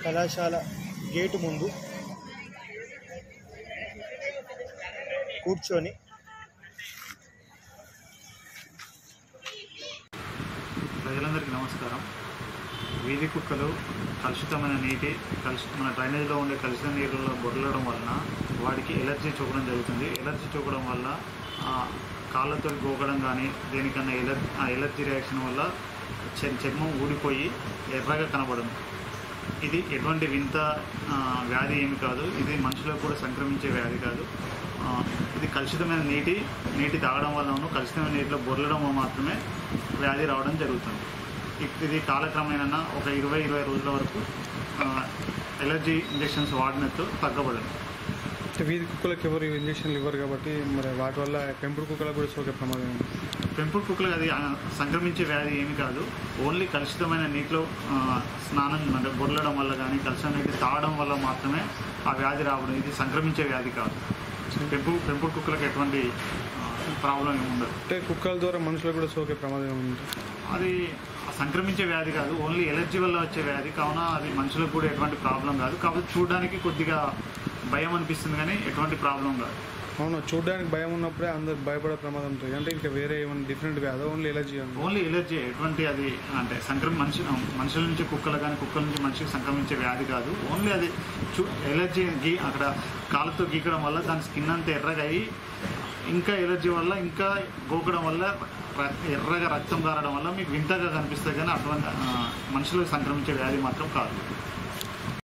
కళాశాల గేటు ముందు కూర్చొని ప్రజలందరికీ నమస్కారం వీధి కుక్కలు కలుషితమైన నీటి కలుషి మన డ్రైనేజ్లో ఉండే కలుషిత నీరులో బొరలడం వలన వాడికి ఎలర్జీ చూపడం జరుగుతుంది ఎలర్జీ చూపడం వల్ల ఆ, కాళ్ళతో గోకడం కానీ దేనికన్నా ఎలర్ ఆ ఎలర్జీ రియాక్షన్ వల్ల చ- చర్మం ఊడిపోయి ఎర్రగా కనబడడం ఇది ఎటువంటి వింత ఆ, వ్యాధి ఏమి కాదు ఇది మనుషులకు కూడా సంక్రమించే వ్యాధి కాదు ఆ, ఇది కలుషితమైన నీటి నీటి తాగడం వలన కలుషితమైన నీటిలో బొరలడం వల్ల మాత్రమే వ్యాధి రావడం జరుగుతుంది ఇ- ఇది కాలక్రమేణా ఒక ఇరవై ఇరవై రోజుల వరకు ఆ, ఎలర్జీ ఇంజెక్షన్స్ వాడినట్టు తగ్గబడదు అంటే వీధి కుక్కలకు ఎవరు ఇంజక్షన్లు ఇవ్వరు కాబట్టి మరి వాటి వల్ల పెంపుడు కుక్కలకు కూడా సోకే ప్రమాదం ఉంది పెంపుడు కుక్కలు అది ఆ, సంక్రమించే వ్యాధి ఏమి కాదు ఓన్లీ కలుషితమైన నీటిలో ఆ, స్నానం అంటే బొర్లడం వల్ల కానీ కలుషిత నీటి తాగడం వల్ల మాత్రమే ఆ వ్యాధి రావడం ఇది సంక్రమించే వ్యాధి కాదు పెంపు పెంపుడు కుక్కలకు ఎటువంటి ప్రాబ్లం ఏమి ఉండదు అంటే కుక్కల ద్వారా మనుషులకు కూడా సోకే ప్రమాదం ఉంది అది సంక్రమించే వ్యాధి కాదు ఓన్లీ ఎలర్జీ వల్ల వచ్చే వ్యాధి కావున అది మనుషులకు కూడా ఎటువంటి ప్రాబ్లం కాదు కాబట్టి చూడడానికి కొద్దిగా భయం అనిపిస్తుంది కానీ ఎటువంటి ప్రాబ్లం కాదు అవును చూడడానికి భయం ఉన్నప్పుడే అందరు భయపడే ప్రమాదం ఉంటుంది అంటే ఇంకా వేరే ఏమైనా డిఫరెంట్ కాదు ఓన్లీ ఎలర్జీ ఉంది ఓన్లీ ఎలర్జీ ఎటువంటి అది అంటే సంక్రమ మనిషి మనుషుల నుంచి కుక్కలు కానీ కుక్కల నుంచి మనిషికి సంక్రమించే వ్యాధి కాదు ఓన్లీ అది చూ ఎలర్జీ గీ అక్కడ కాలుతో గీకడం వల్ల దాని స్కిన్ అంతా ఎర్రగా అయ్యి ఇంకా ఎలర్జీ వల్ల ఇంకా గోకడం వల్ల ర- ఎర్రగా రక్తం కారడం వల్ల మీకు వింతగా కనిపిస్తుంది కానీ అటువంటి ఆ, మనుషులకు సంక్రమించే వ్యాధి మాత్రం కాదు